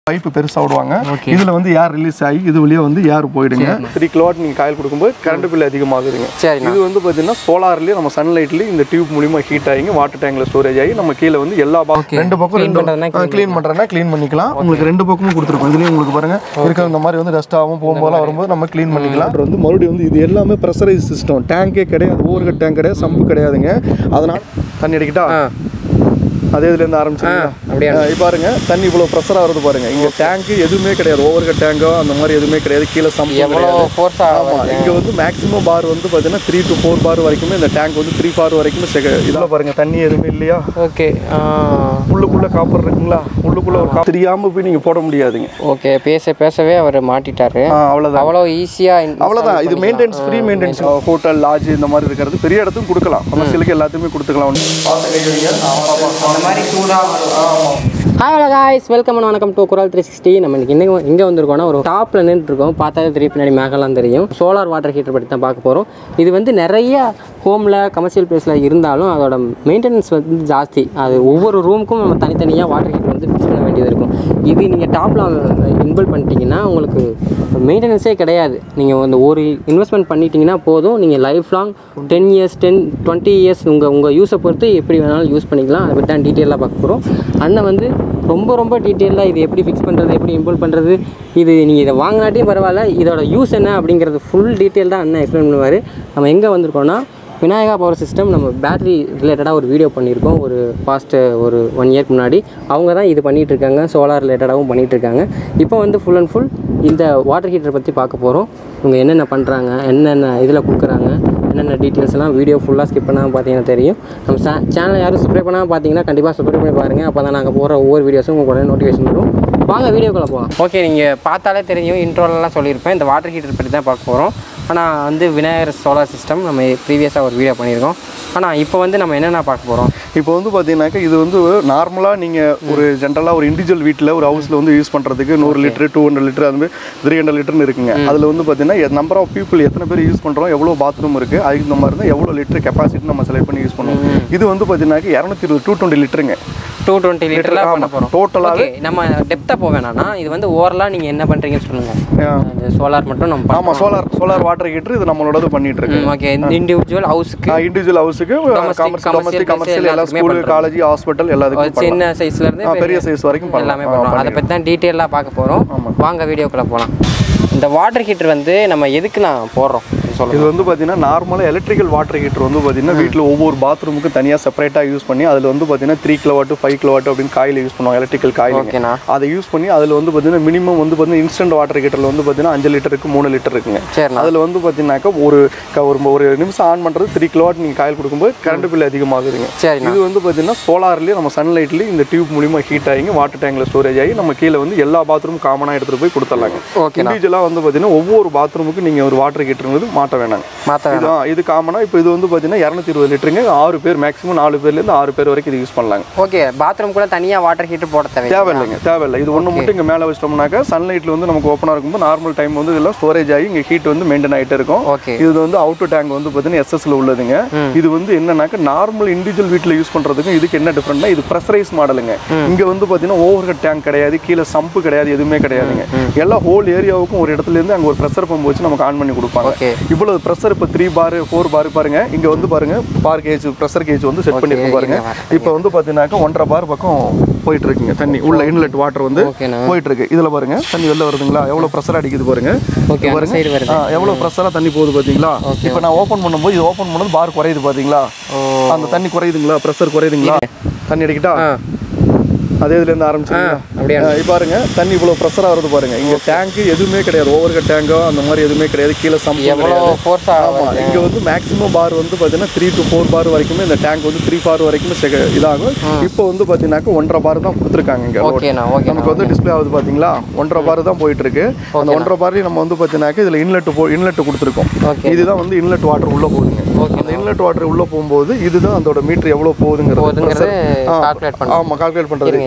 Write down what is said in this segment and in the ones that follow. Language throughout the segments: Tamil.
பைப்பு பெருசாக விடுவாங்க Okay. இதுல வந்து ஏர் ரிலீஸ் ஆகி இது வழியா வந்து ஏர் போயிடுங்க த்ரீ கிலோவாட் நீங்க காயில் கொடுக்கும்போது கரண்ட் பில் அதிகமாகுதுங்க சரிண்ணா இது வந்து பார்த்தீங்கன்னா சோலார்லேயே நம்ம சன்லைட்லேயே இந்த டியூப் மூலியமா ஹீட் ஆகி வாட்டர் டேங்க்ல ஸ்டோரேஜ் ஆகி நம்ம கீழே வந்து எல்லா பா- ரெண்டு பக்கம் Clean ரெண்டு பண்றதுனா க்ளீன் பண்ணுறேன்னா க்ளீன் பண்ணிக்கலாம் உங்களுக்கு ரெண்டு பக்கமும் கொடுத்துருக்கோம் இதுலேயும் உங்களுக்கு பாருங்க இருக்க இந்த மாதிரி வந்து டஸ்ட் ஆகும் போகும்போதெல்லாம் வரும்போது நம்ம க்ளீன் பண்ணிக்கலாம் அப்புறம் வந்து மறுபடியும் வந்து இது எல்லாமே ப்ரெஷரைஸ் சிஸ்டம் டேங்கே கிடையாது ஓவர் டேங்க் கிடையாது சம்பு கிடையாதுங்க அதனால தண்ணி அடிக்கிட்டா ஆ அதே இதுலேருந்து ஆரம்பிச்சிங்க அப்படியா இப்போ பாருங்க தண்ணி இவ்வளோ ப்ரெஷராக வருது பாருங்க இங்கே டேங்க் எதுவுமே கிடையாது ஓவர் டேங்கோ அந்த மாதிரி எதுவுமே கிடையாது கீழே சம்பு எவ்வளோ ஃபோர்ஸாக ஆமாம் இங்கே வந்து மேக்ஸிமம் பார் வந்து பார்த்தீங்கன்னா த்ரீ டு ஃபோர் பார் வரைக்குமே இந்த டேங்க் வந்து த்ரீ பார் வரைக்கும் இதில் பாருங்க தண்ணி எதுவுமே இல்லையா ஓகே உள்ளுக்குள்ளே காப்பர் இருக்குங்களா உள்ளுக்குள்ளே ஒரு காப்பர் தெரியாமல் போய் நீங்கள் போட முடியாதுங்க ஓகே பேச பேசவே அவர் மாட்டிட்டாரு ஆ அவ்வளோதான் அவ்வளோ ஈஸியாக அவ்வளோதான் இது maintenance free maintenance hotel lodge இந்த மாதிரி இருக்கிறது பெரிய இடத்துக்கும் கொடுக்கலாம் கமர்ஷியலுக்கு எல்லாத்தையுமே கொடுத்துக்கலாம் பார்த்து கை வைங்க. அந்த மாதிரி சூடாக hi hello guys welcome and வணக்கம் டு குரல் த்ரீ சிக்ஸ்டி நம்ம இன்னைக்கு எங்கே எங்கே வந்திருக்கோம்னா ஒரு டாப்பில் நின்றுருக்கோம் பார்த்தாலே தெரியும் பின்னாடி மேகலாம் தெரியும் சோலார் வாட்டர் ஹீட்டர் பற்றி தான் பார்க்க போகிறோம் இது வந்து நிறைய ஹோமில் கமர்ஷியல் பிளேஸில் இருந்தாலும் அதோட மெயின்டெனன்ஸ் வந்து ஜாஸ்தி அது ஒவ்வொரு ரூமுக்கும் நம்ம தனித்தனியாக வாட்டர் ஹீட்டர் வந்து ஃபிக்ஸ் பண்ண வேண்டியது இருக்கும் இது நீங்கள் டாப்பில் இன்வெல்ட் பண்ணிட்டீங்கன்னா உங்களுக்கு மெயின்டெனன்ஸே கிடையாது நீங்கள் அந்த ஒரு இன்வெஸ்ட்மெண்ட் பண்ணிட்டீங்கன்னா போதும் நீங்கள் life long ten years ten twenty years உங்கள் உங்கள் யூஸை பொறுத்து எப்படி வேணாலும் யூஸ் பண்ணிக்கலாம் அதை பற்றி தான் டீட்டெயிலாக பார்க்க போகிறோம் அண்ணன் வந்து ரொம்ப ரொம்ப டீட்டெயிலாக இது எப்படி ஃபிக்ஸ் பண்ணுறது எப்படி இம்போர்ட் பண்ணுறது இது நீங்கள் இதை வாங்கினாட்டியும் பரவாயில்ல இதோட யூஸ் என்ன அப்படிங்கிறது ஃபுல் டீட்டெயில் தான் அண்ணன் எக்ஸ்பிளைன் பண்ணுவார் நம்ம எங்கே வந்திருக்கோம்னா விநாயகா பவர் சிஸ்டம் நம்ம பேட்டரி ரிலேட்டடாக ஒரு வீடியோ பண்ணியிருக்கோம் ஒரு பாஸ்ட்டு ஒரு ஒன் இயர்க்கு முன்னாடி அவங்க தான் இது பண்ணிகிட்டு இருக்காங்க சோலார் ரிலேட்டடாகவும் பண்ணிகிட்டு இருக்காங்க இப்போ வந்து ஃபுல் அண்ட் ஃபுல் இந்த வாட்டர் ஹீட்டரை பற்றி பார்க்க போகிறோம் இவங்க என்னென்ன பண்ணுறாங்க என்னென்ன இதில் கொடுக்குறாங்க என்னென்ன டீட்டெயில்ஸ் எல்லாம் வீடியோ ஃபுல்லாக ஸ்கிப் பண்ணாமல் பார்த்தீங்கன்னா தெரியும் நம்ம சே சேனலை யாரும் சப்ஸ்கிரைப் பண்ணாமல் பார்த்தீங்கன்னா கண்டிப்பாக சப்ஸ்கிரைப் பண்ணி பாருங்கள் அப்போ தான் நாங்கள் போகிற ஒவ்வொரு வீடியோஸும் உங்களுக்கு உடனே நோட்டிஃபிகேஷன் வரும் வாங்க வீடியோக்குள்ளே போகலாம் ஓகே நீங்கள் பார்த்தாலே தெரியும் இன்ட்ரோலலாம் சொல்லியிருப்பேன் இந்த வாட்டர் ஹீட்டர் பற்றி தான் பார்க்க போகிறோம் ஆனால் வந்து விநாயகர் சோலார் சிஸ்டம் நம்ம ப்ரீவியஸாக ஒரு வீடியோ பண்ணியிருக்கோம் ஆனால் இப்போ வந்து நம்ம என்னென்ன பார்க்க போகிறோம் இப்போ வந்து பார்த்தீங்கன்னாக்கா இது வந்து நார்மலாக நீங்கள் ஒரு ஜென்ரலாக ஒரு இண்டிவிஜுவல் வீட்டில் ஒரு ஹவுஸில் வந்து யூஸ் பண்ணுறதுக்கு நூறு லிட்டர் டூ ஹண்ட்ரட் லிட்டர் அது மாதிரி த்ரீ ஹண்ட்ரட் லிட்டர்னு இருக்குங்க அதில் வந்து பார்த்தீங்கன்னா நம்பர் ஆஃப் பீப்புள் எத்தனை பேர் யூஸ் பண்ணுறோம் எவ்வளோ பாத்ரூம் இருக்குது அதுக்கு இந்த மாதிரி இருந்தால் எவ்வளோ லிட்டர் கெப்பாசிட்டி நம்ம செலக்ட் பண்ணி யூஸ் பண்ணுவோம் இது வந்து பார்த்தீங்கன்னாக்கா இரநூத்தி இருபது டூ டுவெண்ட்டி லிட்டருங்க டூ டுவெண்ட்டி லிட்டரில் பண்ண போகிறோம் டோட்டலாக ஓகே நம்ம டெப்த்தாக போக வேணாம்னா இது வந்து ஓவரலாக நீங்கள் என்ன பண்ணுறீங்கன்னு சொல்லுங்கள் சோலார் மட்டும் நம்ம ஆமாம் சோலார் சோலார் வாட்டர் ஹீட்டர் இது நம்மளோடது பண்ணிட்டு இருக்கு ஓகே இண்டிவிஜுவல் ஹவுஸுக்கு இண்டிவிஜுவல் ஹவுஸுக்கு Domestic, டொமஸ்டிக் commercial கமர்ஷியல் எல்லா எல்லாத்துக்குமே ஸ்கூல் காலேஜ் ஹாஸ்பிட்டல் எல்லாத்துக்கும் பண்ணலாம். சின்ன சைஸ்ல இருந்து ஆ, பெரிய சைஸ் வரைக்கும் பண்ணலாம். எல்லாமே ஆ, பண்ணலாம் அதை பண்ணிக்கலாம். பற்றி தான் டீட்டெயிலாக பார்க்க போகிறோம் வாங்க வீடியோக்குள்ளே போகலாம் இந்த வாட்டர் ஹீட்டர் வந்து நம்ம எதுக்கு நான் போடுறோம் சொல்லுங்கள் இது வந்து பார்த்தீங்கன்னா நார்மலாக எலக்ட்ரிக்கல் வாட்டர் ஹீட்டர் வந்து பார்த்தீங்கன்னா வீட்டில் ஒவ்வொரு பாத்ரூமுக்கு தனியாக செப்பரேட்டாக யூஸ் பண்ணி அதில் வந்து பார்த்தீங்கன்னா த்ரீ கிலோவாட் ஃபைவ் கிலோவாட் அப்படின்னு காயில் யூஸ் பண்ணுவாங்க எலக்ட்ரிக்கல் காயில் ஓகேண்ணா அதை யூஸ் பண்ணி அதில் வந்து பார்த்தீங்கன்னா மினிமம் வந்து பார்த்தீங்கன்னா இன்ஸ்டன்ட் வாட்டர் ஹீட்டரில் வந்து பார்த்தீங்கன்னா அஞ்சு லிட்டருக்கு மூணு லிட்டர் இருக்குங்க சரிண்ணா அதில் வந்து பார்த்தீங்கன்னாக்கா ஒரு க- ஒரு ஒரு நிமிஷம் ஆன் பண்ணுறது த்ரீ கிலோவாட் நீங்கள் காயில் கொடுக்கும்போது கரண்ட் பில் அதிகமாகுதுங்க சரிண்ணா இது வந்து பார்த்தீங்கன்னா சோலார்லேயே நம்ம சன்லைட்லேயே இந்த டியூப் மூலிமா ஹீட் ஆகி வாட்டர் டேங்கில் ஸ்டோரேஜ் ஆகி நம்ம கீழே வந்து எல்லா பாத்ரூம் காமனாக எடுத்துகிட்டு போய் கொடுத்துடலாங்க ஓகேண்ணா இண்டிவிஜுவலாக வந்து பார்த்தீங்கன்னா ஒவ்வொரு பாத்ரூமுக்கு நீங்கள் ஒரு வாட்டர் ஹீட்டருங்கிறது மாட்ட வேணாங்க மாற்ற இது ஆ, இது காமனாக இப்போ இது வந்து பார்த்தீங்கன்னா இரநூத்தி இருபது லிட்டருங்க ஆறு பேர் மேக்ஸிமம் நாலு பேர்லேருந்து ஆறு பேர் வரைக்கும் இது யூஸ் பண்ணலாங்க ஓகே பாத்ரூம் கூட தனியாக வாட்டர் ஹீட்டர் போட தேவை தேவையில்லைங்க தேவையில்லை இது ஒன்று மட்டும் இங்கே மேலே வச்சிட்டோம்னாக்கா சன்லைட்டில் வந்து நமக்கு ஓப்பனாக இருக்கும்போது நார்மல் டைம் வந்து இதெல்லாம் ஸ்டோரேஜ் ஆகி இங்கே ஹீட் வந்து மெயின்டைன் ஆகிட்டே இருக்கும் ஓகே இது வந்து அவுட்டர் டேங்க் வந்து பார்த்தீங்கன்னா எஸ்எஸ்ல உள்ளதுங்க இது வந்து என்னன்னாக்கா நார்மல் இண்டிவிஜுவல் வீட்டில் யூஸ் பண்ணுறதுக்கும் இதுக்கு என்ன டிஃப்ரெண்ட்னா இது ப்ரெஷரைஸ் மாடலுங்க இங்கே வந்து பார்த்தீங்கன்னா ஓவர் ஹெட் டேங்க் கிடையாது கீழே சம்பு கிடையாது எதுவுமே கிடையாதுங்க எல்லா ஹோல் ஏரியாவுக்கும் ஒரு இடத்துல இருந்து அங்கே ஒரு ப்ரெஷர் பம்ப் வச்சு நமக்கு ஆன் பண்ணி கொடுப்பாங்க ஓகே இவ்வளவு ப்ரெஷர் இப்போ த்ரீ பார் ஃபோர் பார் பாருங்க இங்க வந்து பாருங்க பார் கேஜ் ப்ரெஷர் கேஜ் வந்து செட் பண்ணிருக்கோம் பாருங்க இப்போ வந்து பாத்தீங்கன்னாக்கா ஒன்றரை பார் பக்கம் போயிட்டு இருக்குங்க தண்ணி உள்ள இன்லெட் வாட்டர் வந்து ஓகேண்ணா போயிட்டு இருக்கு இதுல பாருங்க தண்ணி வெளில வருதுங்களா எவ்வளவு ப்ரெஷர் அடிக்குது பாருங்க ஓகே அந்த சைடு வருது ஆ, எவ்வளவு ப்ரெஷரா தண்ணி போகுது பாத்தீங்களா இப்போ நான் ஓபன் பண்ணும்போது இது ஓபன் பண்ணும்போது பார் குறையுது பாத்தீங்களா ஓ அந்த தண்ணி குறையுதுங்களா ப்ரெஷர் குறையுதுங்களா தண்ணி அடிக்கிட்டா ஆ அதே இதுல இருந்து ஆரம்பிச்சுங்களா அப்படியே இப்போ பாருங்க தண்ணி இவ்வளவு ப்ரெஷரா வருது பாருங்க இங்க டேங்க் எதுவுமே கிடையாது ஓவர் டேங்கோ அந்த மாதிரி எதுவுமே கிடையாது கீழே சம்பளம் எவ்வளோ ஃபோர்ஸாக ஆமா இங்க வந்து மேக்ஸிமம் பார் வந்து பாத்தீங்கன்னா த்ரீ டு ஃபோர் பார் வரைக்குமே இந்த டேங்க் வந்து த்ரீ பார் வரைக்கும் செக- இதாகும் இப்போ வந்து பாத்தீங்கன்னா ஒன்றரை பார் தான் கொடுத்துருக்காங்க இங்க ஓகேண்ணா ஓகே நமக்கு வந்து டிஸ்ப்ளே ஆகுது பாத்தீங்களா ஒன்றரை பார் தான் போயிட்டு இருக்கு அந்த ஒன்றரை பார்லயும் நம்ம வந்து பாத்தீங்கன்னா இதுல இன்லெட் போ இன்லெட் கொடுத்துருக்கோம் ஓகே இதுதான் வந்து இன்லெட் வாட்டர் உள்ள போகுதுங்க ஓகே அந்த இன்லெட் வாட்டர் உள்ள போகும்போது இதுதான் அதோட மீட்டர் எவ்வளவு போகுதுங்கிறது போகுதுங்கிறது pressure. ஆ, கால்குலேட் பண்ண ஆமா கால்குலேட் பண்றது இருங்க இருங்க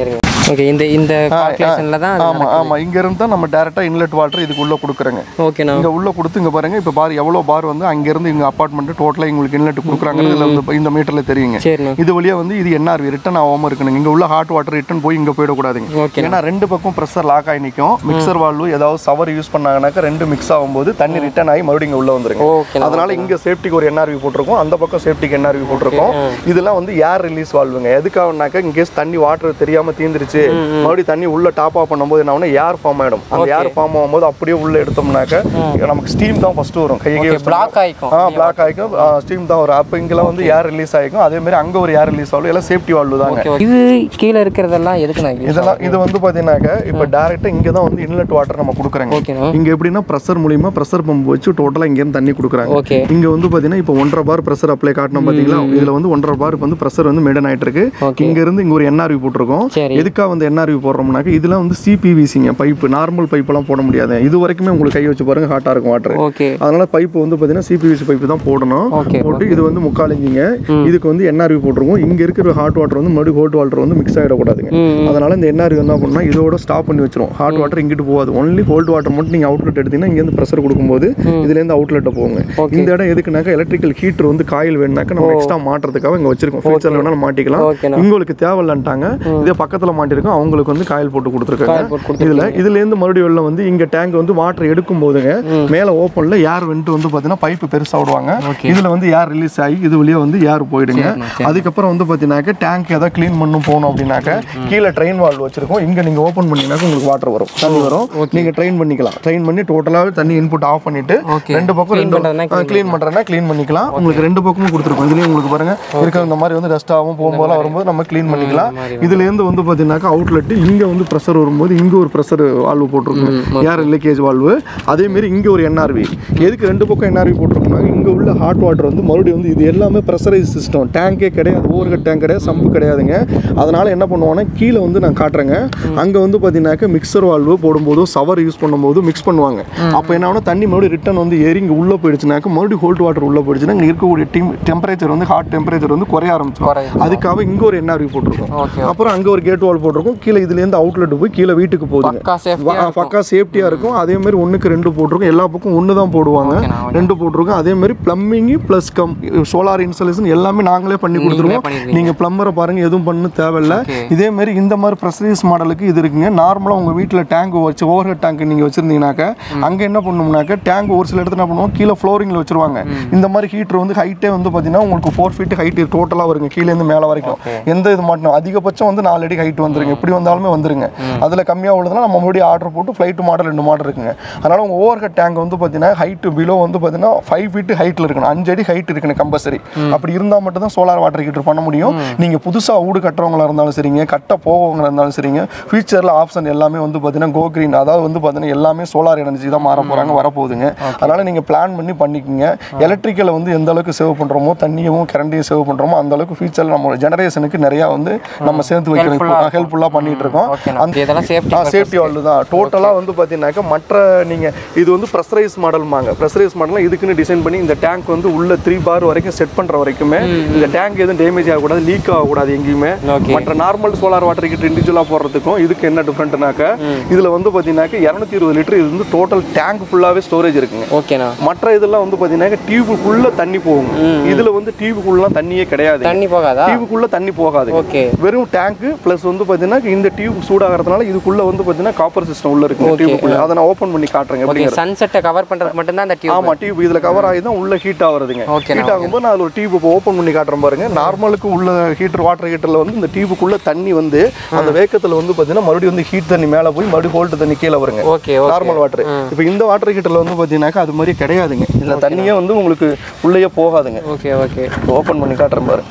ஓகே இந்த இந்த கால்குலேஷனில் தான் அது ஆமா ஆமா இங்க இருந்து தான் நம்ம டைரக்டா இன்லெட் வாட்டர் இதுக்கு உள்ள கொடுக்குறோங்க ஓகேண்ணா இங்க உள்ள கொடுத்து இங்க பாருங்க இப்ப பார் எவ்வளவு பார் வந்து அங்க இருந்து இங்க அபார்ட்மெண்ட் டோட்டலா உங்களுக்கு இன்லெட் கொடுக்குறாங்க இதுல வந்து இந்த மீட்டர்ல தெரியுங்க சரிண்ணா இது வழியா வந்து இது என்ஆர்வி ரிட்டர்ன் ஆகாம இருக்கணுங்க இங்க உள்ள ஹாட் வாட்டர் ரிட்டர்ன் போய் இங்க போயிடக்கூடாதுங்க ஓகே ஏன்னா ரெண்டு பக்கம் ப்ரெஷர் லாக் ஆகி நிற்கும் மிக்சர் வால்வு ஏதாவது சவர் யூஸ் பண்ணாங்கனாக்கா ரெண்டு மிக்ஸ் ஆகும்போது தண்ணி ரிட்டர்ன் ஆகி மறுபடியும் இங்க உள்ள வந்துருங்க ஓகேண்ணா அதனால இங்க சேஃப்டிக்கு ஒரு என்ஆர்வி போட்டிருக்கோம் அந்த பக்கம் சேஃப்டிக்கு என்ஆர்வி போட்டிருக்கோம் இதெல்லாம் வந்து ஏர் ரிலீஸ் வால்வுங்க எதுக்காகனாக்கா இன்கேஸ் தண்ணி வாட்டர் தெரியாம தீந்துருச்சு மறுபடியும் தண்ணி உள்ள டாப் ஆஃப் பண்ணும்போது என்ன ஆகும்னா ஏர் ஃபார்ம் ஆயிடும் அந்த ஏர் ஃபார்ம் ஆகும்போது அப்படியே உள்ள எடுத்தோம்னாக்க நமக்கு ஸ்டீம் தான் ஃபர்ஸ்ட் வரும் கையே பிளாக் ஆகிக்கும் ஆ பிளாக் ஆகிக்கும் ஸ்டீம் தான் வரும் அப்போ இங்கெல்லாம் வந்து ஏர் ரிலீஸ் ஆகிக்கும் அதே மாதிரி அங்க ஒரு ஏர் ரிலீஸ் வால்வு எல்லாம் சேஃப்டி வால்வு தாங்க ஓகே இது கீழே இருக்கிறதெல்லாம் எதுக்குண்ணா யூஸ் இதெல்லாம் இது வந்து பாத்தீங்கன்னாக்க இப்போ டேரெக்டாக இங்கே தான் வந்து இன்லெட் வாட்டர் நம்ம கொடுக்குறாங்க ஓகேண்ணா இங்க எப்படின்னா ப்ரெஷர் மூலியமா ப்ரெஷர் பம்ப் வச்சு டோட்டலாக இங்கேருந்து தண்ணி கொடுக்குறாங்க ஓகே இங்க வந்து பாத்தீங்கன்னா இப்போ ஒன்றரை பார் ப்ரெஷர் அப்ளை காட்டணும் பாத்தீங்களா இதுல வந்து ஒன்றரை பாருக்கு வந்து ப்ரெஷர் வந்து மெடன் ஆயிட்டு இருக்கு ஓகே இங்க இருந்து இங்க ஒரு என்ஆர்வி போட்டிருக்கோம் சரி எதுக்காக வந்து என்ஆர்வி போடுறோம்னாக்க இதெல்லாம் வந்து சிபிவிசிங்க பைப்பு நார்மல் பைப்பெல்லாம் போட முடியாது இது வரைக்குமே உங்களுக்கு கை வச்சு பாருங்க ஹாட்டா இருக்கும் வாட்டர் ஓகே அதனால பைப்பு வந்து பாத்தீங்கன்னா சிபிவிசி பைப்பு தான் போடணும் ஓகே போட்டு இது வந்து முக்கால் இன்ச்சிங்க இதுக்கு வந்து என்ஆர்வி போட்டிருக்கோம் இங்க இருக்கிற ஹாட் வாட்டர் வந்து மறுபடியும் ஹோட் வாட்டர் வந்து மிக்ஸ் ஆகிடக்கூடாதுங்க ம் அதனால இந்த என்ஆர்வி என்ன பண்ணா இதோட ஸ்டாப் பண்ணி வச்சிரும் ஹாட் வாட்டர் இங்கிட்டு போகாது ஒன்லி கோல்ட் வாட்டர் மட்டும் நீங்க அவுட்லெட் எடுத்தீங்கன்னா இங்க இருந்து ப்ரெஷர் கொடுக்கும்போது இதுல இருந்து அவுட்லெட் போகுங்க ஓகே இந்த இடம் எதுக்குனாக்கா எலக்ட்ரிக்கல் ஹீட்டர் வந்து காயில் வேணுனாக்க நம்ம எக்ஸ்ட்ரா மாட்டுறதுக்காக இங்க வச்சிருக்கோம் ஃபியூச்சர்ல வேணாலும் மாட்டிக்கலாம் ஓகேண்ணா உங்களுக்கு தேவையில்லன்ட்டாங்க இதே பக்கத்துல மாட்டிருக்கோம் அவங்களுக்கு வந்து காயில் போட்டு கொடுத்துருக்காங்க காயில் போட்டு கொடுத்து இதுல இதுல இருந்து மறுபடியும் வெளில வந்து இங்க டேங்க் வந்து வாட்டர் எடுக்கும் போதுங்க மேல ஓப்பன்ல ஏர் வெண்ட் வந்து பாத்தீங்கன்னா பைப் பெருசா விடுவாங்க ஓகே இதுல வந்து ஏர் ரிலீஸ் ஆகி இது வழியா வந்து ஏர் போயிடுங்க சரிண்ணா, சரி. அதுக்கப்புறம் வந்து பாத்தீங்கன்னாக்க டேங்க் ஏதாவது க்ளீன் பண்ணும் போகணும் அப்படின்னாக்க கீழே ட்ரெயின் வால்வ் வச்சிருக்கோம் இங்க நீங்க ஓப்பன் பண்ணீங்கன்னாக்க உங்களுக்கு வாட்டர் வரும் தண்ணி வரும் நீங்க ட்ரெயின் பண்ணிக்கலாம் ட்ரெயின் பண்ணி டோட்டலாவே தண்ணி இன்புட் ஆஃப் பண்ணிட்டு ஓகே ரெண்டு பக்கம் Clean ரெண்டு பண்றதுனா க்ளீன் பண்றேன்னா க்ளீன் பண்ணிக்கலாம் உங்களுக்கு ரெண்டு பக்கமும் கொடுத்துருக்கோம் இதுலயும் உங்களுக்கு பாருங்க இருக்கிற இந்த மாதிரி வந்து டஸ்ட் ஆகும் போகும்போது வரும்போது நம்ம க்ளீன் பண்ணிக்கலாம் இதுல இருந்து வந்து பாத்தீங்கன்னாக்கா அவுட்லெட் இங்க வந்து ப்ரெஷர் வரும்போது இங்க ஒரு ப்ரெஷர் வால்வு போட்டிருக்கோம் ஏர் லீக்கேஜ் வால்வு அதே மாதிரி இங்க ஒரு என்ஆர்வி எதுக்கு ரெண்டு பக்கம் என்ஆர்வி போட்டிருக்கோம்னா இங்க உள்ள ஹாட் வாட்டர் வந்து மறுபடியும் வந்து இது எல்லாமே ப்ரெஷரைஸ் சிஸ்டம் டேங்கே கிடையாது ஓவர் ஹெட் டேங்க் கிடையாது சம்பு கிடையாதுங்க அதனால என்ன பண்ணுவோம்னா கீழே வந்து நான் காட்டுறேங்க அங்க வந்து பாத்தீங்கன்னாக்க மிக்சர் வால்வு போடும்போது சவர் யூஸ் பண்ணும்போது மிக்ஸ் பண்ணுவாங்க அப்போ என்ன ஆகும்னா தண்ணி மறுபடியும் ரிட்டர்ன் வந்து ஏறி இங்க உள்ள போயிடுச்சுனாக்க மறுபடியும் ஹோல்ட் வாட்டர் உள்ள போயிடுச்சுன்னா இங்க இருக்கக்கூடிய டீம் டெம்பரேச்சர் வந்து ஹாட் டெம்பரேச்சர் வந்து குறைய ஆரம்பிச்சிடும் குறையும். அதுக்காக இங்க ஒரு என்ஆர்வி போட்டிருக்கோம் ஓகே அப்புறம் அங்க ஒரு கேட் வால் போட்டிருக்கோம் கீழே இதுல இருந்து அவுட்லெட் போய் கீழே வீட்டுக்கு போகுதுங்க பக்கா சேஃப்டி வா- பக்கா சேஃப்டியா இருக்கும் அதே மாதிரி ஒண்ணுக்கு ரெண்டு போட்டிருக்கோம் எல்லா பக்கம் ஒன்று தான் போடுவாங்க ஓகேண்ணா, ஓகே. ரெண்டு போட்டிருக்கோம் அதே மாதிரி plumbing plus cum solar installation எல்லாமே நாங்களே பண்ணி கொடுத்துருவோம் பண்ணிருக்கீங்க. நீங்க பிளம்பரை பாருங்க எதுவும் பண்ண தேவையில்ல ஓகே. இதே மாதிரி இந்த மாதிரி ப்ரெஷரைஸ் மாடலுக்கு இது இருக்குங்க நார்மலா உங்க வீட்ல டேங்க் வச்சு ஓவர் ஹெட் டேங்க் நீங்க வச்சிருந்தீங்கன்னாக்க அங்க என்ன பண்ணும்னாக்க டேங்க் ஒரு சில இடத்துல என்ன பண்ணுவோம் கீழே ஃப்ளோரிங்ல வச்சிருவாங்க இந்த மாதிரி ஹீட்டர் வந்து ஹைட்டே வந்து பாத்தீங்கன்னா உங்களுக்கு ஃபோர் ஃபீட் ஹைட் டோட்டலா வருங்க கீழே இருந்து மேல வரைக்கும் எந்த இது மாட்டணும் அதிகபட்சம் வந்து நாலு அடி ஹைட் வந்துருங்க எப்படி வந்தாலுமே வந்துருங்க அதுல கம்மியா உள்ளதுனா நம்ம மறுபடியும் ஆர்டர் போட்டு ஃப்ளைட் மாடல் ரெண்டு மாடல் இருக்குங்க அதனால உங்க ஓவர் ஹெட் டேங்க் வந்து பாத்தீங்கன்னா ஹைட் பிலோ வந்து பாத்தீங்கன்னா ஃபைவ் ஃபீட் ஹைட்ல இருக்கணும் அஞ்சு அடி ஹைட் இருக்கணும் கம்பல்சரி அப்படி இருந்தா மட்டும் தான் சோலார் வாட்டர் ஹீட்டர் பண்ண முடியும் நீங்க புதுசா வீடு கட்டுறவங்களா இருந்தாலும் சரிங்க கட்ட போகவங்களா இருந்தாலும் சரிங்க ஃபியூச்சர்ல ஆப்ஷன் எல்லாமே வந்து பாத்தீங்கன்னா கோ கிரீன் அதாவது வந்து பாத்தீங்கன்னா எல்லாமே சோலார் எனர்ஜி தான் மாற போறாங்க வரப்போகுதுங்க அதனால நீங்க பிளான் பண்ணி பண்ணிக்கோங்க எலக்ட்ரிக்கலை வந்து எந்த அளவுக்கு சேவ் பண்றோமோ தண்ணியும் கரண்டையும் சேவ் பண்றோமோ அந்த அளவுக்கு ஃபியூச்சர்ல நம்ம ஜெனரேஷனுக்கு நிறைய வந்து நம்ம சேர்த்து வைக்கிறோம் ஹெல்ப்ஃபுல்லா பண்ணிட்டு இருக்கோம் ஓகேண்ணா இதெல்லாம் சேஃப்டி சேஃப்டி வால்வு தான் டோட்டலாக வந்து பார்த்தீங்கன்னாக்கா மற்ற நீங்கள் இது வந்து ப்ரெஷரைஸ் மாடல்மாங்க ப்ரெஷரைஸ் மாடல் இதுக்குன்னு டிசைன் பண்ணி இந்த டேங்க் வந்து உள்ள த்ரீ பார் வரைக்கும் செட் பண்ணுற வரைக்குமே இந்த டேங்க் எதுவும் டேமேஜ் ஆகக்கூடாது லீக் ஆகக்கூடாது எங்கேயுமே ஓகே மற்ற நார்மல் சோலார் வாட்டர் கிட்ட இண்டிவிஜுவலாக போடுறதுக்கும் இதுக்கு என்ன டிஃப்ரெண்ட்னாக்கா இதில் வந்து பார்த்தீங்கன்னாக்கா இரநூத்தி இருபது லிட்டர் இது வந்து டோட்டல் டேங்க் ஃபுல்லாகவே ஸ்டோரேஜ் இருக்குங்க ஓகேண்ணா மற்ற இதெல்லாம் வந்து பார்த்தீங்கன்னா டியூபுக்குள்ள தண்ணி போகும் இதில் வந்து டியூபுக்குள்ளலாம் தண்ணியே கிடையாது தண்ணி போகாதா டியூபுக்குள்ள தண்ணி போகாது ஓகே வெறும் டேங்க் ப்ளஸ் வந்து பார்த்தீங்கன்னா இந்த டியூப் சூடாகிறதுனால இதுக்குள்ள வந்து பார்த்தீங்கன்னா காப்பர் சிஸ்டம் உள்ள இருக்கு டியூபுக்குள்ள அதை நான் ஓப்பன் பண்ணி காட்டுறேங்க ஓகே எப்படிங்கிறது சன்செட்டை கவர் பண்றதுக்கு மட்டும்தான் அந்த டியூப் ஆமா டியூப் இதுல கவர் ஆகி தான் உள்ள ஹீட் ஆகுறதுங்க ஓகேண்ணா, ஹீட் ஆகும்போது நான் அதில் ஒரு டியூப் ஓப்பன் பண்ணி காட்டுறேன் பாருங்க நார்மலுக்கு உள்ள ஹீட்டர் வாட்டர் ஹீட்டர்ல வந்து இந்த டியூபுக்குள்ள தண்ணி வந்து அந்த வேக்கத்துல வந்து பார்த்தீங்கன்னா மறுபடியும் வந்து ஹீட் தண்ணி மேலே போய் மறுபடியும் ஹோல்ட் தண்ணி கீழே வருங்க ஓகே ஓகே நார்மல் வாட்டர் இப்போ இந்த வாட்டர் ஹீட்டர்ல வந்து பார்த்தீங்கன்னாக்கா அது மாதிரி கிடையாதுங்க இதுல தண்ணியே வந்து உங்களுக்கு உள்ளேயே போகாதுங்க ஓகே ஓகே ஓப்பன் பண்ணி காட்டுறேன் பாரு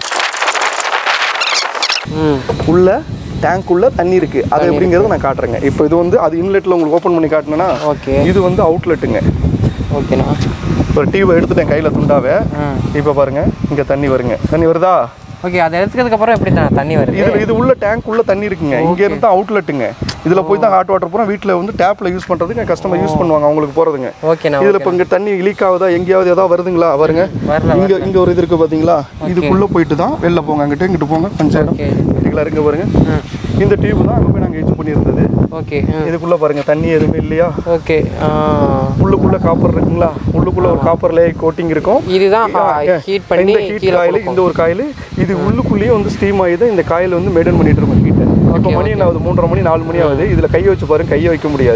ம் உள்ள டேங்க் உள்ள தண்ணி இருக்கு அது எப்படிங்கிறத நான் காட்டுறேங்க இப்போ இது வந்து அது இன்லெட்ல உங்களுக்கு ஓப்பன் பண்ணி காட்டினேன்னா ஓகே இது வந்து அவுட்லெட்டுங்க ஓகேண்ணா ஒரு டியூபை எடுத்துட்டேன் கையில துண்டாவே ம் இப்போ பாருங்க இங்க தண்ணி வருங்க தண்ணி வருதா ஓகே அதை எடுத்துக்கிறதுக்கு அப்புறம் எப்படி தான் தண்ணி வருது இது இது உள்ள டேங்க் உள்ள தண்ணி இருக்குங்க இங்க இருந்து அவுட்லெட்டுங்க இதில் போய் தான் ஹாட் வாட்டர் பூரா வீட்டில் வந்து டேப்பில் யூஸ் பண்ணுறதுக்கு கஸ்டமர் யூஸ் பண்ணுவாங்க அவங்களுக்கு போகிறதுங்க ஓகேண்ணா இதில் இப்போ இங்கே தண்ணி லீக் ஆகுதா எங்கேயாவது ஏதாவது வருதுங்களா வருங்க வரல இங்கே இங்கே ஒரு இது இருக்குது பார்த்தீங்களா இதுக்குள்ளே போயிட்டு தான் வெளில போங்க அங்கிட்ட இங்கிட்டு போங்க கொஞ்சம் இடம் ஓகே இதுக்குள்ள இருங்க பாருங்க இந்த டியூப் தான் அங்கே போய் நாங்கள் யூஸ் பண்ணியிருந்தது ஓகே இதுக்குள்ளே பாருங்க தண்ணி எதுவுமே இல்லையா ஓகே உள்ளுக்குள்ள காப்பர் இருக்குங்களா உள்ளுக்குள்ள ஒரு காப்பர் லே கோட்டிங் இருக்கும் இதுதான் ஹீட் பண்ணி இந்த ஹீட் கீழே காயில் இந்த ஒரு காயில் இது உள்ளுக்குள்ளேயே வந்து ஸ்டீம் ஆகி தான் இந்த காயில் வந்து மெயின்டைன் பண்ணிட்டு இருக்கும் ஹீட்டை இப்போ மணி என்ன ஆகுது மூன்றரை மணி நாலு மணி ஆகுது இதில் கையை வச்சு பாருங்க கையை வைக்க முடியாது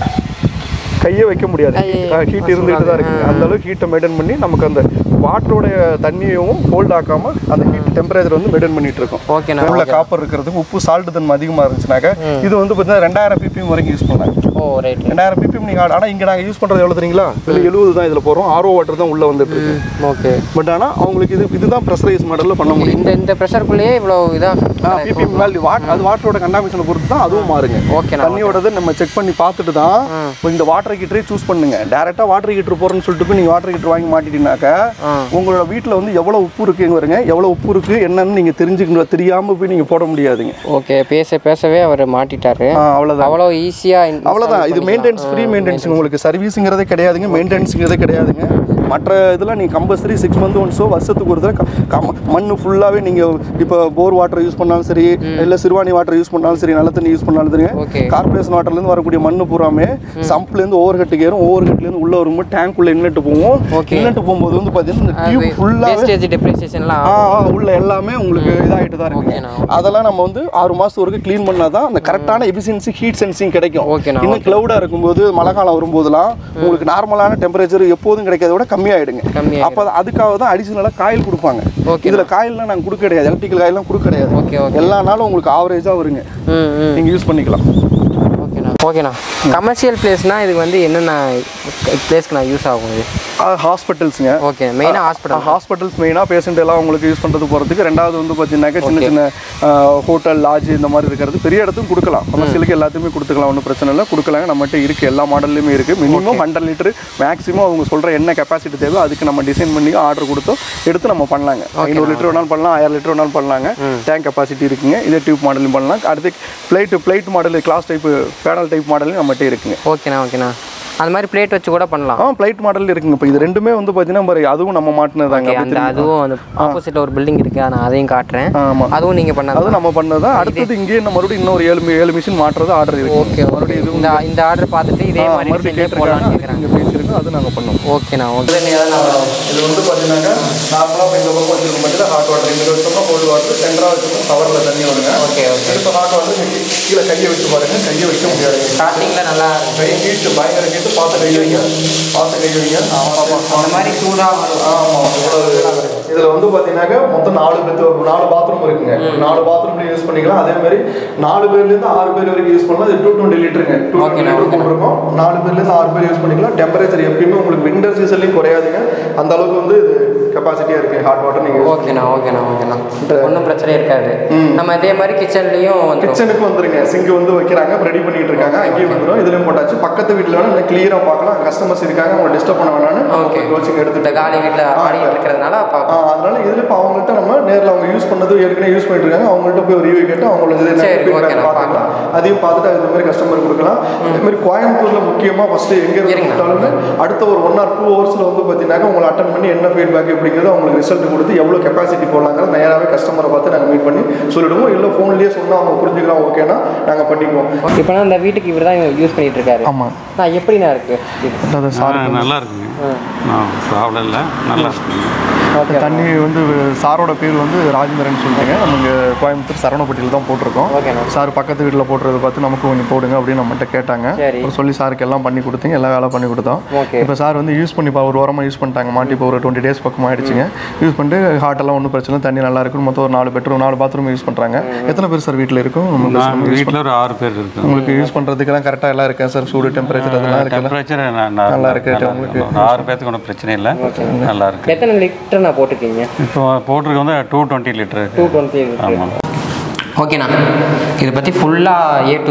கையை வைக்க முடியாது ஹீட் இருந்துகிட்டு தான் இருக்கு அந்த அளவுக்கு ஹீட்டை மெயின்டைன் பண்ணி நமக்கு அந்த வாட்டரோட தண்ணியையும் கோல்ட் ஆக்காம அந்த ஹீட் டெம்பரேச்சர் வந்து மெயின்டைன் பண்ணிட்டு இருக்கோம் ஓகேண்ணா உள்ள காப்பர் இருக்கிறதுக்கு உப்பு சால்ட் தன்மை அதிகமாக இருந்துச்சுனாக்க இது வந்து பார்த்தீங்கன்னா ரெண்டாயிரம் பிபிஎம் வரைக்கும் யூஸ் பண்ணலாம் ஓ ரைட் ரெண்டாயிரம் பிபிஎம் நீங்கள் ஆனால் இங்கே நாங்கள் யூஸ் பண்ணுறது எவ்வளோ தெரியுங்களா இல்லை எழுபது தான் இதில் போகிறோம் ஆர்ஓ வாட்டர் தான் உள்ளே வந்துட்டு இருக்கு ஓகே பட் ஆனால் அவங்களுக்கு இது இதுதான் ப்ரெஷரைஸ் மாடலில் பண்ண முடியும் இந்த இந்த ப்ரெஷருக்குள்ளேயே இவ்வளோ இதாக பிபிஎம் வேல்யூ வாட் அது வாட்டரோட கண்டாமிஷனை பொறுத்து தான் அதுவும் மாறுங்க ஓகேண்ணா தண்ணியோடது நம்ம செக் பண்ணி பார்த்துட்டு தான் இப்போ இந்த வாட்டர் ஹீட்டரே சூஸ் பண்ணுங்க டேரெக்டாக வாட்டர் ஹீட்டர் போகிறேன்னு சொல்லிட்டு போய் நீங்கள் வாட்டர் ஹீட்டர் வாங்கி மாட்டிட்டீங்கன்னாக்கா ஆ. உங்களோட வீட்டில் வந்து எவ்வளோ உப்பு இருக்குங்க வருங்க எவ்வளோ உப்பு இருக்குது என்னன்னு நீங்கள் தெரிஞ்சுக்கணும் தெரியாமல் போய் நீங்கள் போட முடியாதுங்க ஓகே பேச பேசவே அவர் மாட்டிட்டாரு ஆ, அவ்வளோதான் அவ்வளோ ஈஸியாக அவ்வளோதான் இது மெயின்டெனன்ஸ் ஃப்ரீ மெயின்டெனன்ஸ் உங்களுக்கு சர்வீஸுங்கிறதே கிடையாதுங்க மெயின்டெனன்ஸுங்கிறதே கிடையாதுங்க மற்ற இதெல்லாம் நீங்கள் கம்பல்சரி சிக்ஸ் மந்த் ஒன்ஸோ வருஷத்துக்கு ஒரு தடவை க- கம் மண் ஃபுல்லாகவே நீங்கள் இப்போ போர் வாட்டர் யூஸ் பண்ணாலும் சரி இல்லை சிறுவாணி வாட்டர் யூஸ் பண்ணாலும் சரி நல்ல தண்ணி யூஸ் பண்ணாலும் சரி ஓகே கார்பரேஷன் வாட்டர்லேருந்து வரக்கூடிய மண் பூராமே சம்ப்லேருந்து ஓவர் ஹெட்டுக்கு ஏறும் ஓவர் ஹெட்லேருந்து உள்ளே வரும்போது டேங்க்குள்ளே இன்லெட் போவோம் Okay. இன்லெட் போகும்போது வந்து பார்த்தீங்கன்னா இந்த டியூப் ஃபுல்லாக வேஸ்டேஜ் டெப்ரிசியேஷன்லாம் ஆ ஆ, உள்ள எல்லாமே உங்களுக்கு இதாகிட்டு தான் இருக்கு ஓகேண்ணா அதெல்லாம் நம்ம வந்து ஆறு மாதம் வரைக்கும் க்ளீன் பண்ணால் தான் அந்த கரெக்டான எஃபிஷியன்சி ஹீட் சென்சிங் கிடைக்கும் ஓகேண்ணா இன்னும் க்ளவுடாக இருக்கும்போது மழை காலம் வரும்போதெல்லாம் உங்களுக்கு நார்மலான டெம்பரேச்சர் எப்போதும் கிடைக்கிறத விட கம்மியாயிடுங்க கம்மி அப்போ அதுக்காக தான் அடிஷனலாக காயில் கொடுப்பாங்க ஓகே இதில் காயில்லாம் நாங்கள் கொடுக்க கிடையாது எலக்ட்ரிக்கல் காயிலாம் கொடுக்க கிடையாது ஓகே ஓகே எல்லா நாளும் உங்களுக்கு ஆவரேஜாக வருங்க ம் ம் நீங்கள் யூஸ் பண்ணிக்கலாம் ஓகேண்ணா ஓகேண்ணா கமர்ஷியல் பிளேஸ்னால் இது வந்து என்னென்ன பிளேஸ்க்கு நான் யூஸ் ஆகும் இது ஹாஸ்பிட்டல்ஸுங்க ஓகே மெயினாக ஹாஸ்பிட்டல் ஹாஸ்பிட்டல்ஸ் மெயினாக பேஷண்ட் எல்லாம் உங்களுக்கு யூஸ் பண்ணுறது போகிறதுக்கு ரெண்டாவது வந்து பார்த்தீங்கன்னாக்கா சின்ன சின்ன ஹோட்டல் லாட்ஜ் இந்த மாதிரி இருக்கிறது பெரிய இடத்துக்கும் கொடுக்கலாம் கமர்ஷியலுக்கு எல்லாத்தையுமே கொடுத்துக்கலாம் ஒன்றும் பிரச்சனை இல்லை கொடுக்கலாங்க நம்மகிட்ட இருக்குது எல்லா மாடல்லையுமே இருக்குது மினிமம் ஹண்ட்ரட் லிட்டர் மேக்ஸிமம் அவங்க சொல்கிற என்ன கெப்பாசிட்டி தேவை அதுக்கு நம்ம டிசைன் பண்ணி ஆர்டர் கொடுத்தோ எடுத்து நம்ம பண்ணலாங்க ஐநூறு லிட்டர் வேணாலும் பண்ணலாம் ஆயிரம் லிட்டர் வேணாலும் பண்ணலாங்க டேங்க் கெப்பாசிட்டி இருக்குங்க இதே டியூப் மாடலும் பண்ணலாம் அடுத்து plate plate model glass type panel type மாடலும் நம்மகிட்ட இருக்குங்க ஓகேண்ணா ஓகேண்ணா அந்த மாதிரி பிளேட் வச்சு கூட பண்ணலாம் ஆ பிளைட் மாடல் இருக்குங்க இப்போ இது ரெண்டுமே வந்து பார்த்தீங்கன்னா பாரு, அதுவும் நம்ம மாட்டினதாங்க ஓகே அந்த அதுவும் அந்த ஆப்போசிட்டில் ஒரு பில்டிங் இருக்குது நான் அதையும் காட்டுறேன் ஆமாம் அதுவும் நீங்கள் பண்ணாது அது நம்ம பண்ணதான் அடுத்தது இங்கேயே நம்ம மறுபடியும் இன்னொரு ஏழு மி- ஏழு மிஷின் மாட்டுறது ஆர்டர் இருக்கு ஓகே ஓகே இந்த இந்த ஆர்டர் பார்த்துட்டு இதே மாதிரி மறுபடியும் செஞ்சே போடலாம்னு கேட்குறாங்க இங்கே பேசியிருக்கோம் அது நாங்கள் பண்ணோம் ஓகேண்ணா ஓகே இது வந்து பார்த்தீங்கன்னாக்கா நார்மலாக இந்த பக்கம் வச்சிருக்க பட்சத்தில் ஹாட் வாட்டர் இங்கே வச்சோம்னா கோல்டு வாட்டர் சென்டராக வச்சிருக்கோம் கவரில் தண்ணி வருங்க ஓகே ஓகே இப்போ ஹாட் வாட்டர் கீழே கையை வச்சு பாருங்க கையை வைக்க முடியாது ஸ்டார்டிங்கில் நல்லா கை ஹீட்டு பயங்கர ஹீட்டு பார்த்து கை வைங்க பார்த்து கை வைங்க ஆமாம் அந்த மாதிரி சூடாக வரும் ஆமாம் இதில் வந்து பார்த்தீங்கன்னாக்கா மொத்தம் நாலு பேர் நாலு பாத்ரூம் இருக்குங்க நாலு பாத்ரூம்ல யூஸ் பண்ணிக்கலாம் அதே மாதிரி நாலு பேர்லேருந்து ஆறு பேர் வரைக்கும் யூஸ் பண்ணலாம் இது டூ டுவெண்ட்டி லிட்டருங்க டூ Okay, டுவெண்ட்டி லிட்டர் போட்டிருக்கோம் நாலு பேர்லேருந்து ஆறு பேர் யூஸ் பண்ணிக்கலாம் டெம்பரேச்சர் எப்பயுமே உங்களுக்கு விண்டர் சீசன்லையும் குறையாதுங்க அந்த அளவுக்கு வந்து இது கெப்பாசிட்டியாக இருக்குது ஹாட் வாட்டர் நீங்கள் ஓகேண்ணா ஓகேண்ணா ஓகேண்ணா ஒன்றும் பிரச்சனை இருக்காது நம்ம இதே மாதிரி கிச்சன்லேயும் வந்துடும் கிச்சனுக்கு வந்துருங்க சிங்க் வந்து வைக்கிறாங்க ரெடி பண்ணிட்டு இருக்காங்க அங்கேயும் வந்துடும் இதுலயும் போட்டாச்சு பக்கத்து வீட்டில் வேணா நல்லா கிளியரா பார்க்கலாம் கஸ்டமர்ஸ் இருக்காங்க அவங்க டிஸ்டர்ப் பண்ண வேணாம்னு Okay. கோச்சிங் இந்த எடுத்துட்டு காலி வீட்டில் ஆடிட்டு இருக்கிறதுனால ஆ, பார்க்கலாம் அதனால இதுல இப்போ அவங்கள்ட்ட நம்ம நேர்ல அவங்க யூஸ் பண்ணது ஏற்கனவே யூஸ் பண்ணிட்டு இருக்காங்க அவங்கள்ட்ட போய் ரிவ்யூ கேட்டு அவங்களோட இது சரி, feedback okay, நான் பார்த்துக்கலாம் அதையும் பார்த்துட்டு அது மாதிரி கஸ்டமர் கொடுக்கலாம் அதே மாதிரி கோயம்புத்தூர்ல முக்கியமா ஃபர்ஸ்ட் எங்க இருந்து இருங்க. கூப்பிட்டாலுமே அடுத்த ஒரு ஒன் ஆர் டூ ஹவர்ஸ்ல வந்து பார்த்தீங்கன்னா உங்களை அட்டன் பண்ணி என்ன ஃபீட்பேக் எப்படிங்கிறது அவங்களுக்கு ரிசல்ட் கொடுத்து எவ்வளோ கெப்பாசிட்டி போடலாங்கிறது நேராகவே கஸ்டமரை பார்த்து நாங்கள் மீட் பண்ணி சொல்லிடுவோம் இல்லை ஃபோன்லேயே சொன்னால் அவங்க புரிஞ்சுக்கலாம் ஓகேனா நாங்கள் பண்ணிக்குவோம் இப்போ இந்த வீட்டுக்கு இவர் தான் யூஸ் பண்ணிட்டு இருக்காரு ஆமாம் நான் எப்படிண்ணா இருக்கு இது அதாவது ஆ, நல்லா இருக்குங்க ப்ராப்ளம் இல்லை நல்லா இருக்குங்க ஓகே தண்ணி வந்து சாரோட பேர் வந்து ராஜேந்திரன் சொல்லிட்டுங்க நம்ம இங்கே கோயம்புத்தூர் சரவணப்பட்டியில் தான் போட்டிருக்கோம் ஓகேண்ணா சார் பக்கத்து வீட்டில் போடுறத பார்த்து நமக்கு கொஞ்சம் போடுங்க அப்படின்னு நம்மகிட்ட கேட்டாங்க சரி. அப்புறம் சொல்லி சாருக்கு எல்லாம் பண்ணி கொடுத்தீங்க எல்லாம் வேலை பண்ணி கொடுத்தோம் ஓகே இப்போ சார் வந்து யூஸ் பண்ணி இப்போ ஒரு வாரமாக யூஸ் பண்ணிட்டாங்க மாட்டி இப்போ ஒரு டுவெண்ட்டி டேஸ் பக்கமாக ஆயிடுச்சுங்க யூஸ் பண்ணிட்டு ஹார்ட் எல்லாம் ஒன்றும் பிரச்சனை இல்லை, தண்ணி நல்லா இருக்கும் மொத்தம் ஒரு நாலு பெட்ரூம் நாலு பாத்ரூம் யூஸ் பண்ணுறாங்க எத்தனை பேர் சார் வீட்டில் இருக்கும் நம்ம நான் வீட்டில் ஒரு ஆறு பேர் இருக்கோம் உங்களுக்கு யூஸ் பண்ணுறதுக்கெல்லாம் கரெக்டாக எல்லாம் இருக்கேன் சார் சூடு டெம்பரேச்சர் அதெல்லாம் இருக்குல்ல டெம்பரேச்சர் நல்லா இருக்கு, உங்களுக்கு. ஆறு பேர்த்துக்கு ஒன்றும் பிரச்சனை இல்லை நல்லா இருக்கு எத்தனை லிட்டர் நான் போட்டிருக்கீங்க இப்போ போட்டிருக்கு வந்து two twenty litre two twenty ஆமாம் ஓகேண்ணா இதை பற்றி ஃபுல்லாக ஏ டு Z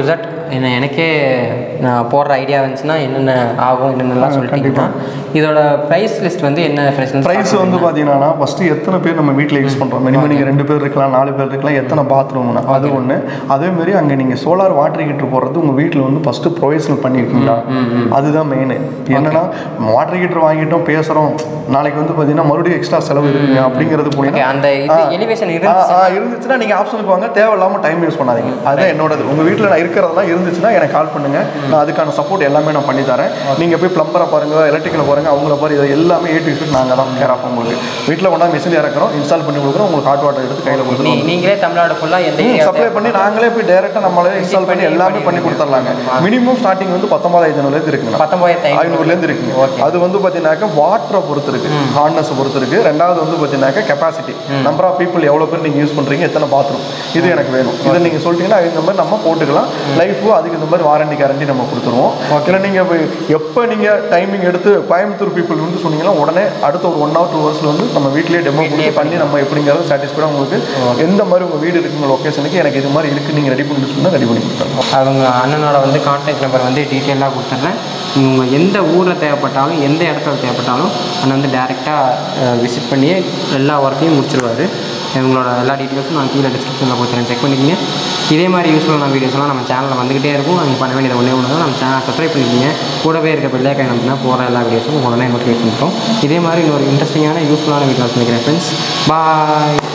என்ன எனக்கே நான் போடுற ஐடியா இருந்துச்சுன்னா என்னென்ன ஆகும் என்னென்னலாம் சொல்லிட்டீங்கன்னா இதோட ப்ரைஸ் லிஸ்ட் வந்து என்ன ப்ரைஸ் ப்ரைஸ் வந்து பார்த்தீங்கன்னா ஃபஸ்ட்டு எத்தனை பேர் நம்ம வீட்டில் யூஸ் பண்ணுறோம் மினிமம் நீங்கள் ரெண்டு பேர் இருக்கலாம் நாலு பேர் இருக்கலாம் எத்தனை பாத்ரூம்னா அது ஒன்று அதேமாரி அங்கே நீங்கள் சோலார் வாட்டர் ஹீட்டர் போடுறது உங்கள் வீட்டில் வந்து ஃபஸ்ட்டு ப்ரொவைஷனல் பண்ணியிருக்கீங்களா அதுதான் மெயின் என்னன்னா வாட்டர் ஹீட்டர் வாங்கிட்டோம் பேசுகிறோம் நாளைக்கு வந்து பார்த்தீங்கன்னா மறுபடியும் எக்ஸ்ட்ரா செலவு இருக்குங்க அப்படிங்கிறது ஓகே போனீங்கன்னா அந்த இது எலிவேஷன் ஆ, இருந்துச்சு ஆ, இருந்துச்சுன்னா நீங்கள் ஆப்ஷனுக்கு வாங்க தேவையில்லாமல் டைம் யூஸ் பண்ணாதீங்க அதுதான் என்னோடது உங்கள் வீட்டில் நான் இருக்கிறதெல்லாம் இருந்துச்சுன்னா எனக்கு கால் பண்ணுங்க நான் அதுக்கான சப்போர்ட் எல்லாமே நான் பண்ணி தரேன் நீங்கள் போய் ப்ளம்பரை பாருங்க எலக்ட்ரிக்கலை பாருங்க அவங்கள பாரு இது எல்லாமே ஏ டு இசட் நாங்கள் தான் கேர் ஆஃப் உங்களுக்கு வீட்டில் கொண்டா மிஷின் இறக்குறோம் இன்ஸ்டால் பண்ணி கொடுக்குறோம் உங்களுக்கு ஹாட் வாட்டர் எடுத்து கையில் நீ கொடுத்துருவோம் நீங்களே தமிழ்நாடு ஃபுல்லாக எந்த ஏரியா சப்ளை பண்ணி நாங்களே போய் டேரெக்டாக நம்மளே இன்ஸ்டால் பண்ணி எல்லாமே பண்ணி கொடுத்துர்லாங்க மினிமம் ஸ்டார்டிங் வந்து பத்தொன்பதாயிரத்தி ஐநூறுலேருந்து இருக்குங்க பத்தொம்பதாயிரத்தி ஐநூறு ஐநூறுலேருந்து இருக்குங்க அது வந்து பார்த்தீங்கன்னாக்கா வாட்டரை பொறுத்து இருக்கு ஹார்ட்னஸ் பொறுத்து இருக்கு ரெண்டாவது வந்து பார்த்தீங்கன்னாக்கா கெப்பாசிட்டி நம்பர் ஆஃப் பீப்புள் எவ்வளோ பேர் நீங்கள் யூஸ் பண்ணுறீங்க எத்தனை பாத்ரூம் இது எனக்கு வேணும் இதை நீங்கள் சொல்லிட்டீங்கன்னா இந்த மாதிரி நம்ம போட்டுக்கலாம் லைஃபும் அதுக்கு இந்த மாதிரி வாரண்டி கேரண்டி நம்ம கொடுத்துருவோம் இல்லை நீங்கள் எப்போ நீங்கள் டைமிங் எடுத்து கோயம்புத்தூர் பீப்புள் வந்து சொன்னீங்கன்னா உடனே அடுத்த ஒரு ஒன் ஹவர் டூ ஹவர்ஸில் வந்து நம்ம வீட்லேயே டெமோ பண்ணி பண்ணி நம்ம எப்படிங்கிறது சாட்டிஸ்ஃபைடாக உங்களுக்கு எந்த மாதிரி உங்கள் வீடு இருக்குங்க லொக்கேஷனுக்கு எனக்கு இது மாதிரி இருக்குது நீங்கள் ரெடி பண்ணி சொன்னால் ரெடி பண்ணி கொடுத்துருவோம் அவங்க அண்ணனோட வந்து கான்டாக்ட் நம்பர் வந்து டீட்டெயிலாக கொடுத்துட்றேன் உங்கள் எந்த ஊரில் தேவைப்பட்டாலும் எந்த இடத்துல தேவைப்பட்டாலும் அண்ணன் வந்து டேரெக்டாக விசிட் பண்ணி எல்லா ஒர்க்கையும் முடிச்சிருவாரு இவங்களோட எல்லா டீட்டெயில்ஸும் நான் கீழே டிஸ்கிரிப்ஷனில் கொடுத்துறேன் செக் பண்ணிக்கிங்க இதே மாதிரி யூஸ்ஃபுல்லான வீடியோஸ்லாம் நம்ம சேனலில் வந்துகிட்டே இருக்கும் நீங்கள் பண்ண வேண்டியது ஒன்றே ஒன்று தான் நம்ம சேனல் சப்ஸ்கிரைப் பண்ணிக்கிங்க கூடவே இருக்க பெல்லைக்காய் நம்பினா போகிற எல்லா வீடியோஸும் உடனே நோட்டிஃபிகேஷன் இருக்கும் இதே மாதிரி இன்னொரு இன்ட்ரெஸ்டிங்கான யூஸ்ஃபுல்லான வீடியோஸ் நினைக்கிறேன் ஃப்ரெண்ட்ஸ் பாய்